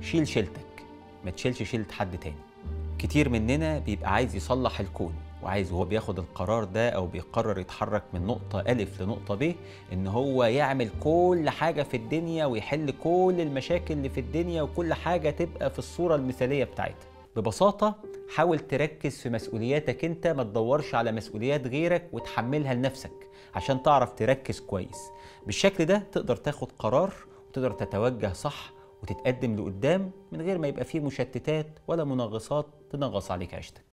شيل شيلتك ما تشيلش شيلة حد تاني كتير مننا بيبقى عايز يصلح الكون وعايز وهو بياخد القرار ده او بيقرر يتحرك من نقطة ألف لنقطة ب ان هو يعمل كل حاجة في الدنيا ويحل كل المشاكل اللي في الدنيا وكل حاجة تبقى في الصورة المثالية بتاعتها ببساطة حاول تركز في مسؤولياتك انت ما تدورش على مسؤوليات غيرك وتحملها لنفسك عشان تعرف تركز كويس بالشكل ده تقدر تاخد قرار وتقدر تتوجه صح وتتقدم لقدام من غير ما يبقى فيه مشتتات ولا منغصات تنغص عليك عيشتك